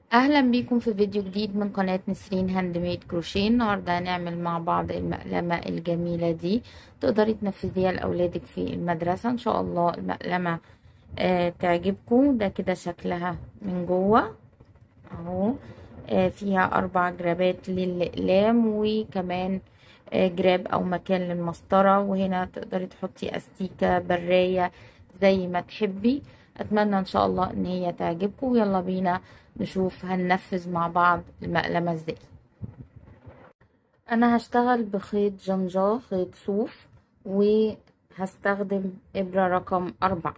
اهلا بيكم في فيديو جديد من قناة نسرين هاند ميد كروشيه النهارده هنعمل مع بعض المقلمة الجميلة دي تقدري تنفذيها لاولادك في المدرسة ان شاء الله المقلمة آه تعجبكم ده كده شكلها من جوه اهو آه فيها اربع جرابات للاقلام وكمان آه جراب او مكان للمسطرة وهنا تقدري تحطي استيكة براية زي ما تحبي اتمنى ان شاء الله ان هي تعجبكم يلا بينا نشوف هننفذ مع بعض المقلمة ازاي انا هشتغل بخيط جنجا خيط صوف وهستخدم ابرة رقم اربعة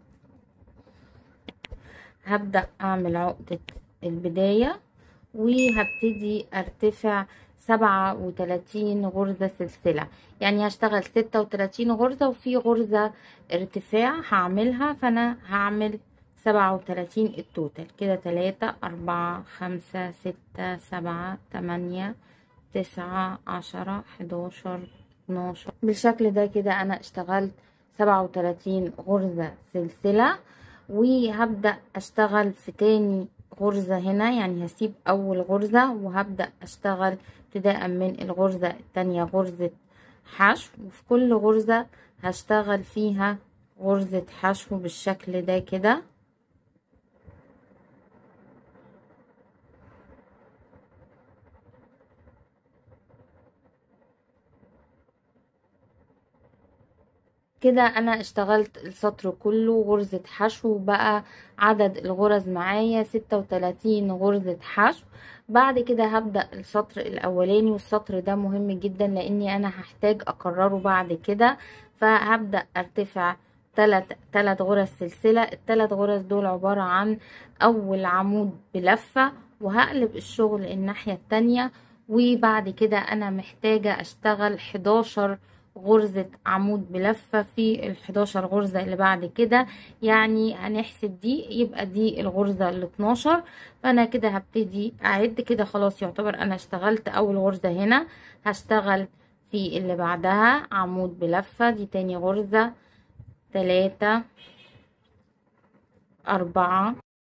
هبدأ اعمل عقدة البداية وهبتدي ارتفع سبعة وتلاتين غرزة سلسلة يعني هشتغل ستة وتلاتين غرزة وفي غرزة ارتفاع هعملها فانا هعمل سبعة وتلاتين التوتال كده تلاتة أربعة خمسة ستة سبعة تمانية تسعة عشرة حداشر اتناشر بالشكل ده كده أنا اشتغلت سبعة وتلاتين غرزة سلسلة وهبدأ أشتغل في تاني غرزة هنا يعني هسيب أول غرزة وهبدأ أشتغل ابتداء من الغرزة التانية غرزة حشو وفي كل غرزة هشتغل فيها غرزة حشو بالشكل ده كده كده انا اشتغلت السطر كله غرزة حشو بقى عدد الغرز معايا ستة وتلاتين غرزة حشو بعد كده هبدأ السطر الاولاني والسطر ده مهم جدا لاني انا هحتاج اكرره بعد كده فهبدأ ارتفع تلات, تلات غرز سلسلة التلات غرز دول عبارة عن اول عمود بلفة وهقلب الشغل الناحية التانية وبعد كده انا محتاجة اشتغل حداشر غرزة عمود بلفة في الحداشر غرزة اللي بعد كده يعني هنحسب دي يبقى دي الغرزة الاتناشر فانا كده هبتدي اعد كده خلاص يعتبر انا اشتغلت اول غرزة هنا هشتغل في اللي بعدها عمود بلفة دي تاني غرزة تلاتة اربعة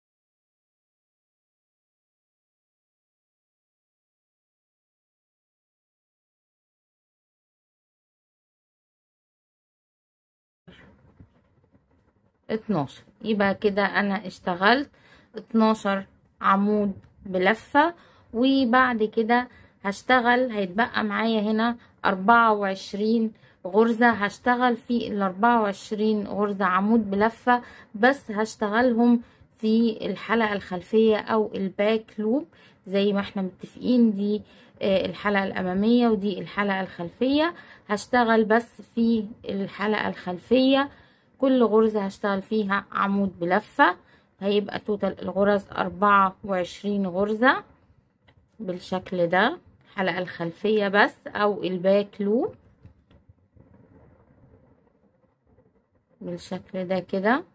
اتناشر يبقى كده انا اشتغلت اتناشر عمود بلفة وبعد كده هشتغل هيتبقى معايا هنا اربعة وعشرين غرزة هشتغل في الاربعة وعشرين غرزة عمود بلفة بس هشتغلهم في الحلقة الخلفية او الباك لوب زي ما احنا متفقين دي الحلقة الامامية ودي الحلقة الخلفية هشتغل بس في الحلقة الخلفية كل غرزة هشتغل فيها عمود بلفة هيبقى توتال الغرز أربعة وعشرين غرزة بالشكل ده الحلقة الخلفية بس أو الباك لوب بالشكل ده كده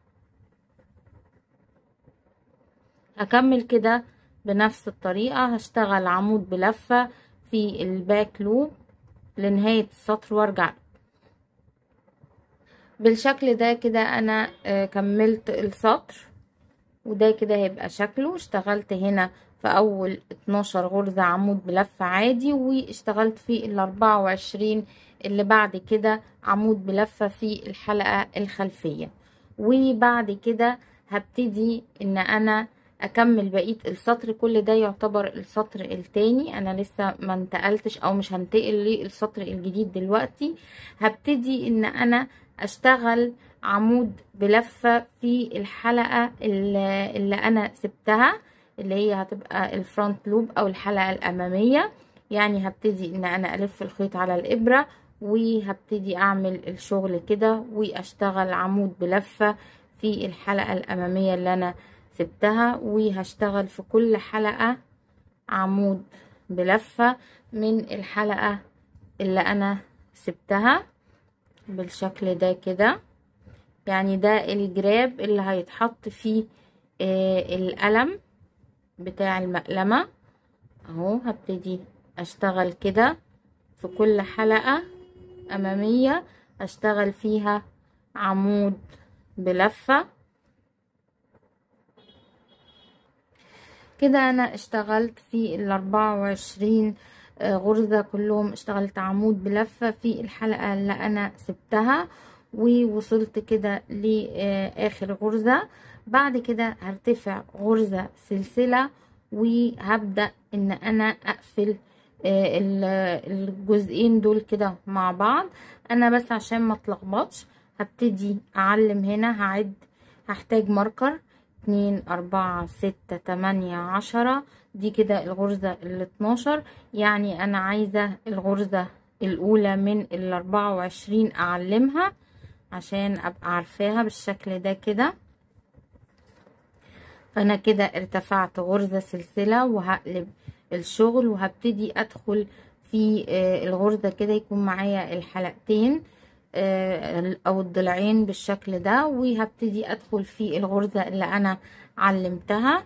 هكمل كده بنفس الطريقة هشتغل عمود بلفة في الباك لوب لنهاية السطر وارجع بالشكل ده كده انا كملت السطر وده كده هيبقى شكله اشتغلت هنا في اول 12 غرزة عمود بلفة عادي واشتغلت في ال 24 اللي بعد كده عمود بلفة في الحلقة الخلفية وبعد كده هبتدي ان انا اكمل بقيه السطر كل ده يعتبر السطر التاني انا لسه ما انتقلتش او مش هنتقل للسطر الجديد دلوقتي هبتدي ان انا اشتغل عمود بلفة في الحلقة اللي, اللي انا سبتها اللي هي هتبقى الفرونت لوب او الحلقة الامامية يعني هبتدي ان انا الف الخيط على الابرة وهبتدي اعمل الشغل كده واشتغل عمود بلفة في الحلقة الامامية اللي انا سبتها وهشتغل في كل حلقة عمود بلفة من الحلقة اللي انا سبتها بالشكل ده كده يعني ده الجراب اللي هيتحط فيه آه القلم بتاع المقلمة اهو هبتدي اشتغل كده في كل حلقة امامية اشتغل فيها عمود بلفة كده انا اشتغلت في الاربعة وعشرين غرزة كلهم اشتغلت عمود بلفة في الحلقة اللي انا سبتها ووصلت كده لاخر غرزة بعد كده هرتفع غرزة سلسلة وهبدأ ان انا اقفل الجزئين دول كده مع بعض انا بس عشان ما اتلخبطش هبتدي اعلم هنا هعد هحتاج ماركر اتنين اربعة ستة تمانية عشرة دي كده الغرزة ال 12 يعني انا عايزة الغرزة الاولى من ال 24 اعلمها عشان ابقى عارفاها بالشكل ده كده فانا كده ارتفعت غرزة سلسلة وهقلب الشغل وهبتدي ادخل في الغرزة كده يكون معايا الحلقتين او الضلعين بالشكل ده وهبتدي ادخل في الغرزة اللي انا علمتها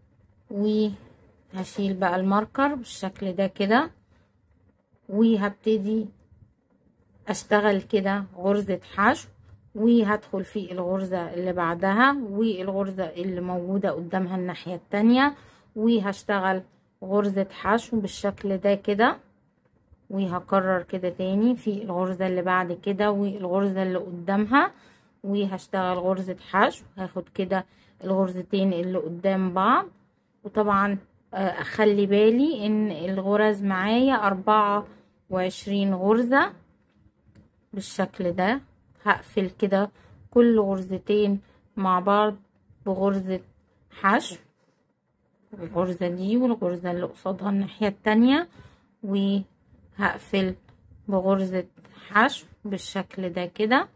وهشيل بقى الماركر بالشكل ده كده وهبتدي اشتغل كده غرزة حشو وهدخل في الغرزة اللي بعدها والغرزة اللي موجودة قدامها الناحية التانية وهشتغل غرزة حشو بالشكل ده كده وهكرر كده تاني في الغرزة اللي بعد كده والغرزة اللي قدامها وهشتغل غرزة حشو هاخد كده الغرزتين اللي قدام بعض وطبعا اخلي بالي ان الغرز معايا اربعة وعشرين غرزة بالشكل ده هقفل كده كل غرزتين مع بعض بغرزة حشو الغرزة دي والغرزة اللي قصادها الناحية التانية وهقفل بغرزة حشو بالشكل ده كده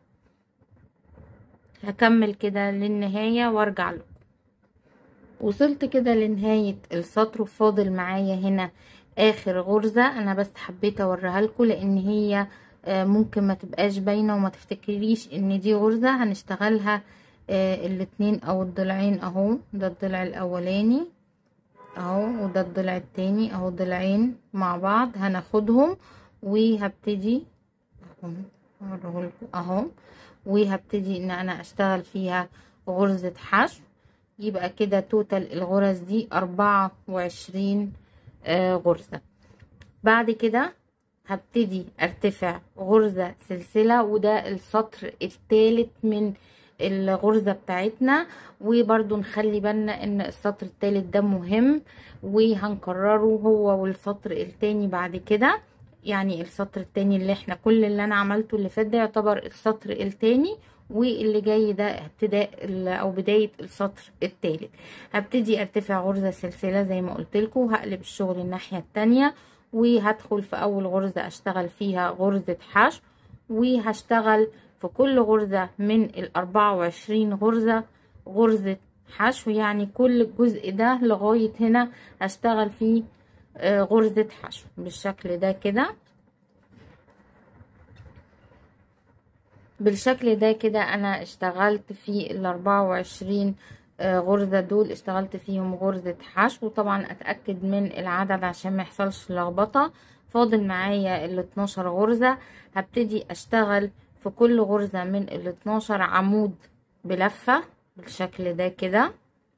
هكمل كده للنهاية وارجع لكم وصلت كده لنهاية السطر وفاضل معايا هنا اخر غرزة انا بس حبيت اوريها لكم لان هي ممكن ما تبقاش باينة وما تفتكريش ان دي غرزة هنشتغلها الاتنين او الضلعين اهو ده الضلع الاولاني اهو وده الضلع التاني اهو ضلعين مع بعض هناخدهم وهبتدي اهو اهو وهبتدي ان انا اشتغل فيها غرزة حشو يبقى كده توتال الغرز دي اربعة وعشرين غرزة بعد كده هبتدي ارتفع غرزة سلسلة وده السطر الثالث من الغرزة بتاعتنا وبرضو نخلي بالنا ان السطر الثالث ده مهم وهنكرره هو والسطر التاني بعد كده يعني السطر التاني اللي احنا كل اللي انا عملته اللي فات ده يعتبر السطر التاني واللي جاي ده ابتداء او بداية السطر الثالث هبتدي ارتفع غرزة سلسلة زي ما قلت لكم وهقلب الشغل الناحية التانية وهدخل في اول غرزة اشتغل فيها غرزة حشو وهشتغل في كل غرزة من الاربعة وعشرين غرزة غرزة حشو يعني كل الجزء ده لغاية هنا هشتغل فيه غرزة حشو بالشكل ده كده بالشكل ده كده انا اشتغلت في الاربعة وعشرين غرزة دول اشتغلت فيهم غرزة حشو وطبعا اتأكد من العدد عشان ما يحصلش لخبطة فاضل معايا ال 12 غرزة هبتدي اشتغل في كل غرزة من ال 12 عمود بلفة بالشكل ده كده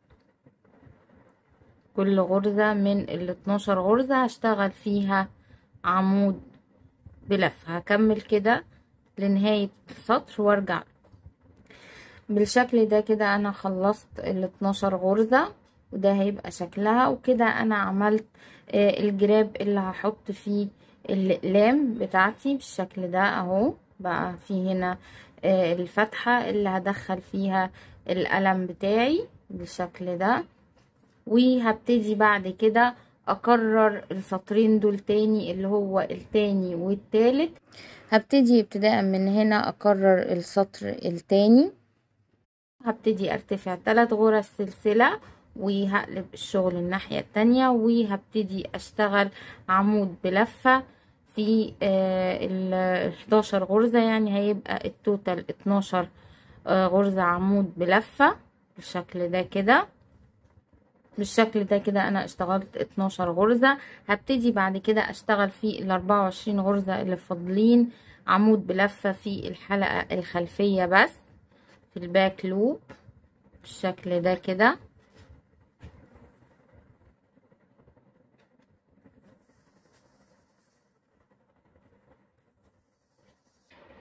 كل غرزة من ال 12 غرزة هشتغل فيها عمود بلفة هكمل كده لنهاية السطر وارجع بالشكل ده كده انا خلصت ال 12 غرزة وده هيبقى شكلها وكده انا عملت آه الجراب اللي هحط فيه الاقلام بتاعتي بالشكل ده اهو بقى في هنا آه الفتحة اللي هدخل فيها القلم بتاعي بالشكل ده وهبتدي بعد كده اكرر السطرين دول تاني اللي هو التاني والتالت هبتدي ابتداء من هنا اكرر السطر التاني هبتدي ارتفع ثلاث غرز سلسلة وهقلب الشغل الناحية التانية وهبتدي اشتغل عمود بلفة في ال 11 غرزة يعني هيبقى التوتال 12 غرزة عمود بلفة بالشكل ده كده بالشكل ده كده انا اشتغلت 12 غرزة هبتدي بعد كده اشتغل في ال 24 غرزة اللي فاضلين عمود بلفة في الحلقة الخلفية بس في الباك لوب بالشكل ده كده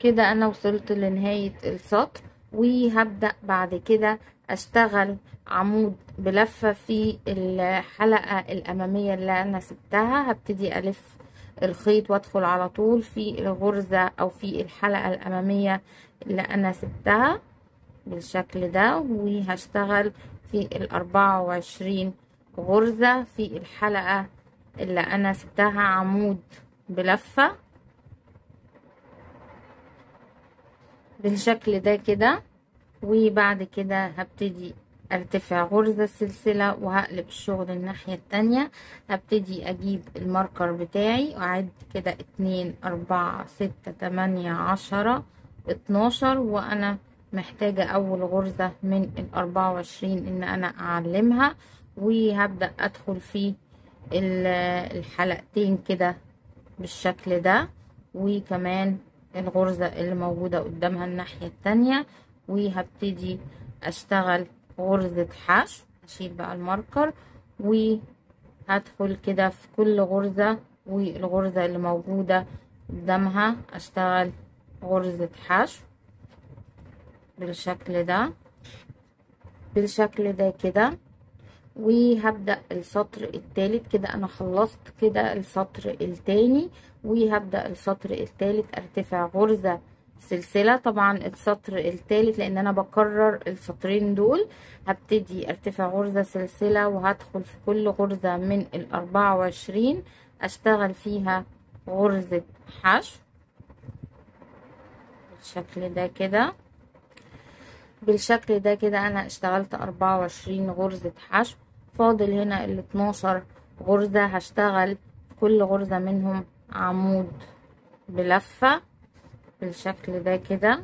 كده انا وصلت لنهاية السطر وهبدأ بعد كده اشتغل عمود بلفة في الحلقة الامامية اللي انا سبتها هبتدي الف الخيط وادخل على طول في الغرزة او في الحلقة الامامية اللي انا سبتها بالشكل ده وهشتغل في الاربعة وعشرين غرزة في الحلقة اللي انا سبتها عمود بلفة بالشكل ده كده وبعد كده هبتدي ارتفع غرزة سلسلة وهقلب الشغل الناحية التانية هبتدي اجيب الماركر بتاعي واعد كده اتنين اربعة ستة تمانية عشرة اتناشر وانا محتاجة اول غرزة من الاربعة وعشرين ان انا اعلمها وهبدأ ادخل في الحلقتين كده بالشكل ده وكمان الغرزة اللي موجودة قدامها الناحية التانية وهبتدي اشتغل غرزة حشو هشيل بقى الماركر وهدخل كده في كل غرزة والغرزة اللي موجودة قدامها اشتغل غرزة حشو بالشكل ده بالشكل ده كده وهبدأ السطر التالت كده انا خلصت كده السطر التاني وهبدأ السطر التالت ارتفع غرزة سلسلة طبعا السطر التالت لان انا بكرر السطرين دول هبتدي ارتفع غرزة سلسلة وهدخل في كل غرزة من الاربعة وعشرين اشتغل فيها غرزة حشو بالشكل ده كده بالشكل ده كده انا اشتغلت اربعة وعشرين غرزة حشو فاضل هنا ال 12 غرزة هشتغل كل غرزة منهم عمود بلفة بالشكل ده كده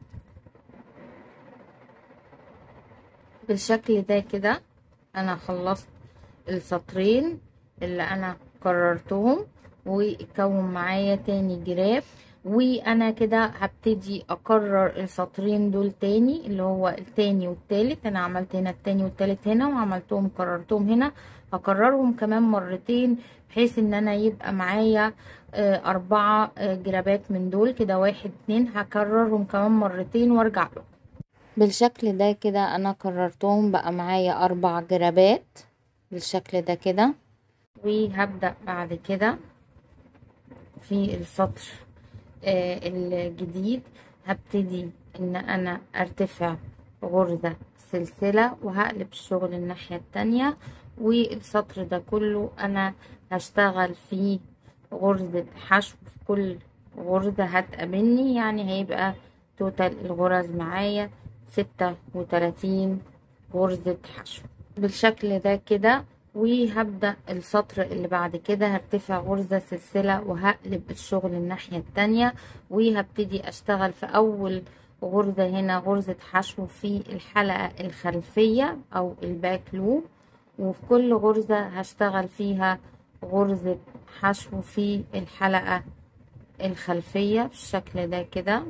بالشكل ده كده انا خلصت السطرين اللي انا كررتهم واتكون معايا تاني جراب وانا كده هبتدي اكرر السطرين دول تاني اللي هو التاني والتالت انا عملت هنا التاني والتالت هنا وعملتهم كررتهم هنا هكررهم كمان مرتين بحيث ان انا يبقى معايا اربعة جرابات من دول كده واحد اتنين هكررهم كمان مرتين وارجع لكم بالشكل ده كده انا كررتهم بقى معايا اربع جرابات بالشكل ده كده وهبدأ بعد كده في السطر آه الجديد هبتدي ان انا ارتفع غرزة سلسلة وهقلب الشغل الناحية التانية والسطر ده كله انا هشتغل فيه غرزة حشو في كل غرزة هتقابلني يعني هيبقى توتال الغرز معايا ستة وتلاتين غرزة حشو بالشكل ده كده وهبدأ السطر اللي بعد كده هرتفع غرزة سلسلة وهقلب الشغل الناحية التانية وهبتدي اشتغل في اول غرزة هنا غرزة حشو في الحلقة الخلفية او الباك لوب وفي كل غرزة هشتغل فيها غرزة حشو في الحلقة الخلفية بالشكل ده كده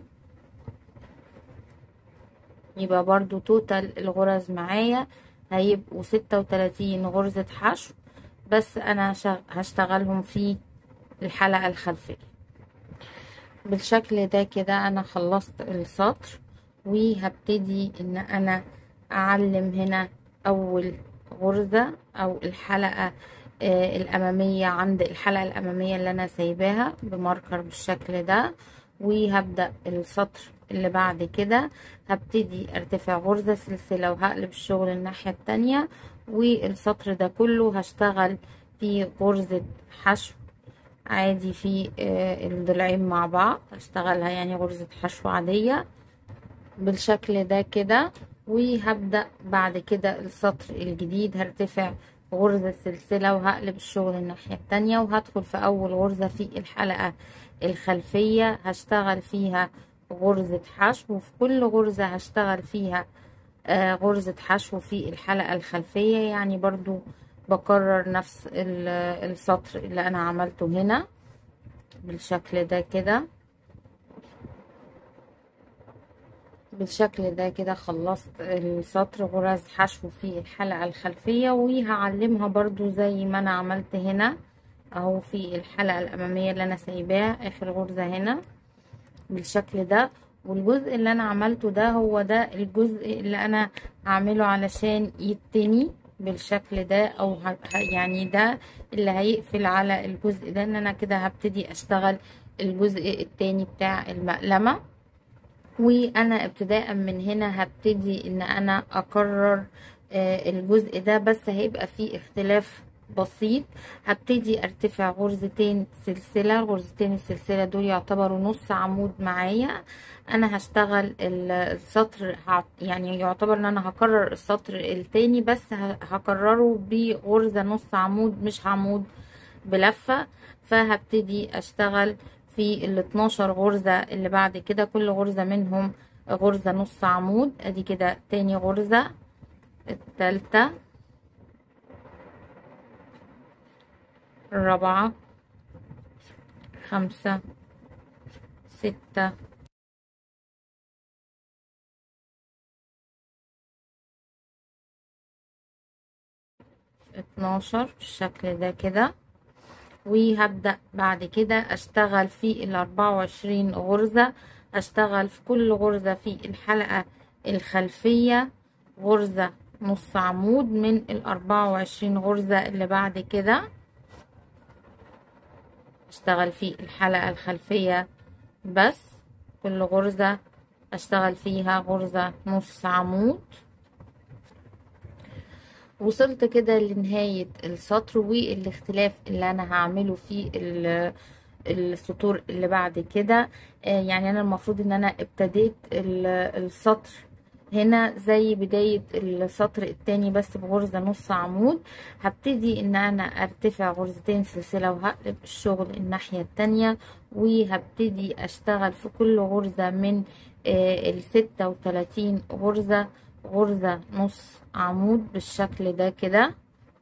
يبقى برضو توتال الغرز معايا هيبقوا ستة وتلاتين غرزة حشو بس انا هشتغلهم في الحلقة الخلفية بالشكل ده كده انا خلصت السطر وهبتدي ان انا اعلم هنا اول غرزة او الحلقة آه الامامية عند الحلقة الامامية اللي انا سايباها بماركر بالشكل ده وهبدأ السطر اللي بعد كده هبتدي ارتفع غرزة سلسلة وهقلب الشغل الناحية التانية والسطر ده كله هشتغل في غرزة حشو عادي في آه الضلعين مع بعض هشتغلها يعني غرزة حشو عادية بالشكل ده كده وهبدأ بعد كده السطر الجديد هرتفع غرزة سلسلة وهقلب الشغل الناحية التانية وهدخل في أول غرزة في الحلقة الخلفية هشتغل فيها غرزة حشو وفي كل غرزة هشتغل فيها آه غرزة حشو في الحلقة الخلفية يعني برضو بكرر نفس السطر اللي أنا عملته هنا بالشكل ده كده بالشكل ده كده خلصت السطر غرز حشو في الحلقة الخلفية وهعلمها برضو زي ما انا عملت هنا اهو في الحلقة الامامية اللي انا سايباها اخر غرزة هنا بالشكل ده والجزء اللي انا عملته ده هو ده الجزء اللي انا هعمله علشان يتني بالشكل ده او ه... يعني ده اللي هيقفل على الجزء ده ان انا كده هبتدي اشتغل الجزء التاني بتاع المقلمة وانا ابتداء من هنا هبتدي ان انا اكرر الجزء ده بس هيبقى فيه اختلاف بسيط هبتدي ارتفع غرزتين سلسلة غرزتين السلسلة دول يعتبروا نص عمود معايا انا هشتغل السطر يعني يعتبر ان انا هكرر السطر التاني بس هكرره بغرزة نص عمود مش عمود بلفة فهبتدي اشتغل في ال 12 غرزة اللي بعد كده كل غرزة منهم غرزة نص عمود ادي كده تاني غرزة التالتة الرابعة خمسة ستة اتناشر بالشكل ده كده وهبدأ بعد كده اشتغل في الاربعة وعشرين غرزة اشتغل في كل غرزة في الحلقة الخلفية غرزة نص عمود من الاربعة وعشرين غرزة اللي بعد كده اشتغل في الحلقة الخلفية بس كل غرزة اشتغل فيها غرزة نص عمود وصلت كده لنهاية السطر والاختلاف اللي انا هعمله في السطور اللي بعد كده يعني انا المفروض ان انا ابتديت السطر هنا زي بداية السطر التاني بس بغرزة نص عمود هبتدي ان انا ارتفع غرزتين سلسلة وهقلب الشغل الناحية التانية وهبتدي اشتغل في كل غرزة من الستة وتلاتين غرزة غرزة نص عمود بالشكل ده كده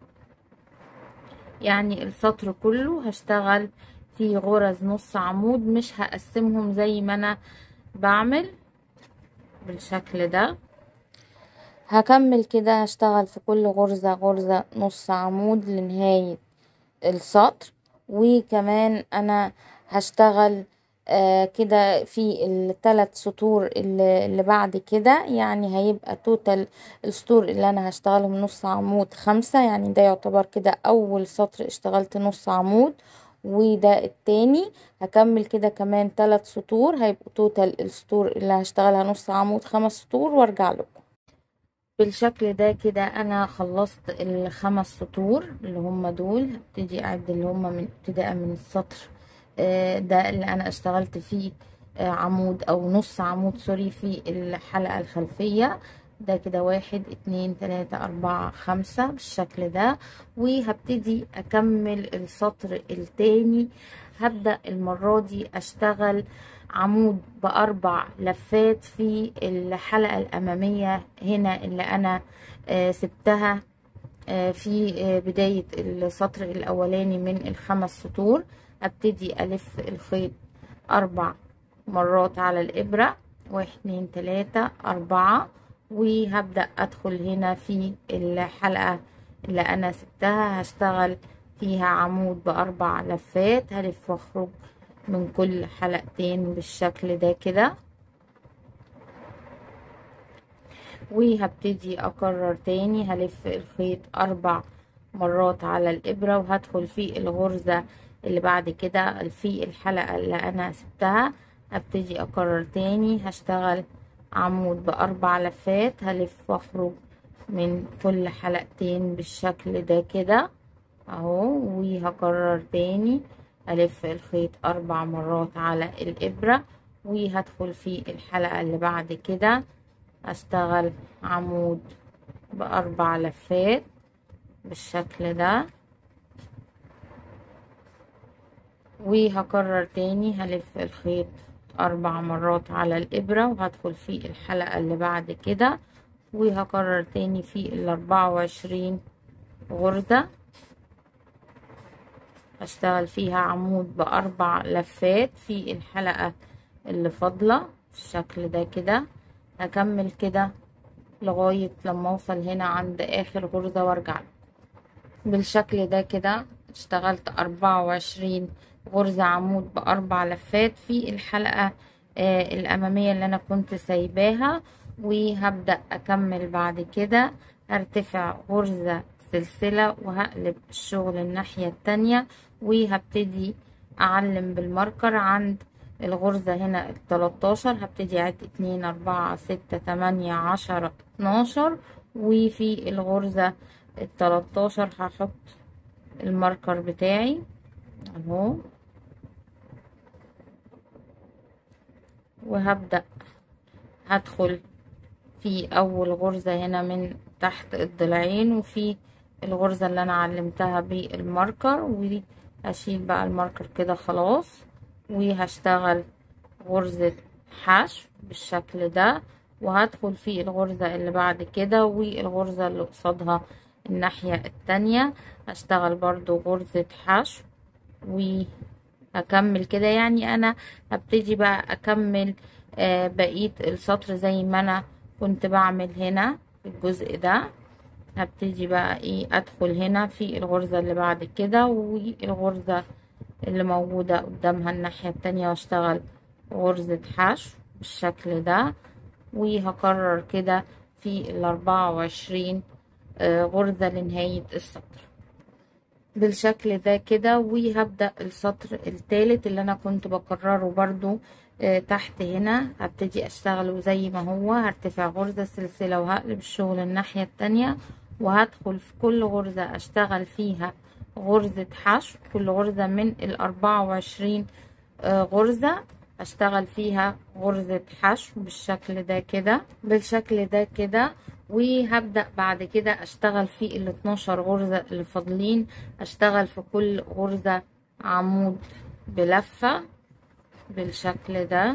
يعني السطر كله هشتغل في غرز نص عمود مش هقسمهم زي ما انا بعمل بالشكل ده هكمل كده هشتغل في كل غرزة غرزة نص عمود لنهاية السطر وكمان انا هشتغل آه كده في الثلاث سطور اللي, اللي بعد كده يعني هيبقى توتال السطور اللي انا هشتغلهم نص عمود خمسة يعني ده يعتبر كده اول سطر اشتغلت نص عمود وده التاني هكمل كده كمان ثلاث سطور هيبقوا توتال السطور اللي هشتغلها نص عمود خمس سطور وارجع لكم بالشكل ده كده انا خلصت الخمس سطور اللي هم دول هبتدي اعد اللي هم من ابتداء من السطر ده اللي انا اشتغلت فيه عمود او نص عمود سوري في الحلقة الخلفية ده كده واحد اتنين تلاتة اربعة خمسة بالشكل ده وهبتدي اكمل السطر التاني هبدأ المرة دي اشتغل عمود باربع لفات في الحلقة الامامية هنا اللي انا سبتها في بداية السطر الاولاني من الخمس سطور ابتدي الف الخيط اربع مرات على الابرة واحد اتنين تلاتة اربعة وهبدأ ادخل هنا في الحلقة اللي انا سبتها هشتغل فيها عمود باربع لفات هلف واخرج من كل حلقتين بالشكل ده كده وهبتدي اكرر تاني هلف الخيط اربع مرات على الابرة وهدخل في الغرزة اللي بعد كده في الحلقة اللي انا سبتها هبتدي اكرر تاني هشتغل عمود باربع لفات هلف واخرج من كل حلقتين بالشكل ده كده اهو وهكرر تاني الف الخيط اربع مرات على الابرة وهدخل في الحلقة اللي بعد كده اشتغل عمود باربع لفات بالشكل ده وهكرر تاني هلف الخيط اربع مرات على الابرة وهدخل في الحلقة اللي بعد كده وهكرر تاني في الاربعة وعشرين غرزة اشتغل فيها عمود باربع لفات في الحلقة اللي فاضلة بالشكل ده كده هكمل كده لغاية لما اوصل هنا عند اخر غرزة وارجع بالشكل ده كده اشتغلت اربعة وعشرين غرزة عمود باربع لفات في الحلقة آه الامامية اللي انا كنت سايباها وهبدأ اكمل بعد كده هرتفع غرزة سلسلة وهقلب الشغل الناحية التانية وهبتدي اعلم بالماركر عند الغرزة هنا التلاتاشر هبتدي اعد اتنين اربعة ستة تمانية عشرة اتناشر وفي الغرزة التلاتاشر هحط الماركر بتاعي اهو وهبدأ هدخل في اول غرزة هنا من تحت الضلعين وفي الغرزة اللي انا علمتها بالماركر وهشيل بقى الماركر كده خلاص وهشتغل غرزة حشو بالشكل ده وهدخل في الغرزة اللي بعد كده والغرزة اللي قصادها الناحية التانية هشتغل برضو غرزة حشو وهكمل كده يعني انا هبتدي بقى اكمل آه بقية السطر زي ما انا كنت بعمل هنا في الجزء ده هبتدي بقى ايه ادخل هنا في الغرزة اللي بعد كده والغرزة اللي موجودة قدامها الناحية التانية واشتغل غرزة حشو بالشكل ده وهكرر كده في الاربعة وعشرين غرزة لنهاية السطر بالشكل ده كده وهبدأ السطر التالت اللي انا كنت بكرره برضو تحت هنا هبتدي اشتغله زي ما هو هرتفع غرزة سلسلة وهقلب الشغل الناحية التانية وهدخل في كل غرزة اشتغل فيها غرزة حشو كل غرزة من الاربعة وعشرين غرزة اشتغل فيها غرزة حشو بالشكل ده كده بالشكل ده كده وهبدأ بعد كده اشتغل في ال 12 غرزة اللي فاضلين اشتغل في كل غرزة عمود بلفة بالشكل ده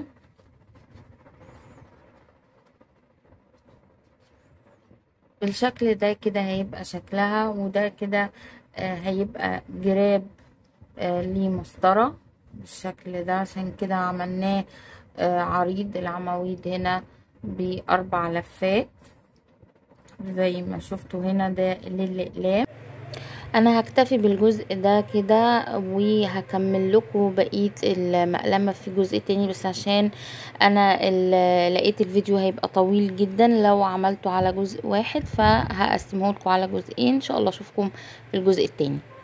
بالشكل ده كده هيبقى شكلها وده كده آه هيبقى جراب آه لمسطرة بالشكل ده عشان كده عملناه آه عريض العواميد هنا بأربع لفات زي ما شفتوا هنا ده للأقلام انا هكتفي بالجزء ده كده وهكمل لكم بقيه المقلمه في جزء تاني بس عشان انا لقيت الفيديو هيبقى طويل جدا لو عملته على جزء واحد فهقسمه لكم على جزئين ان شاء الله اشوفكم في الجزء التاني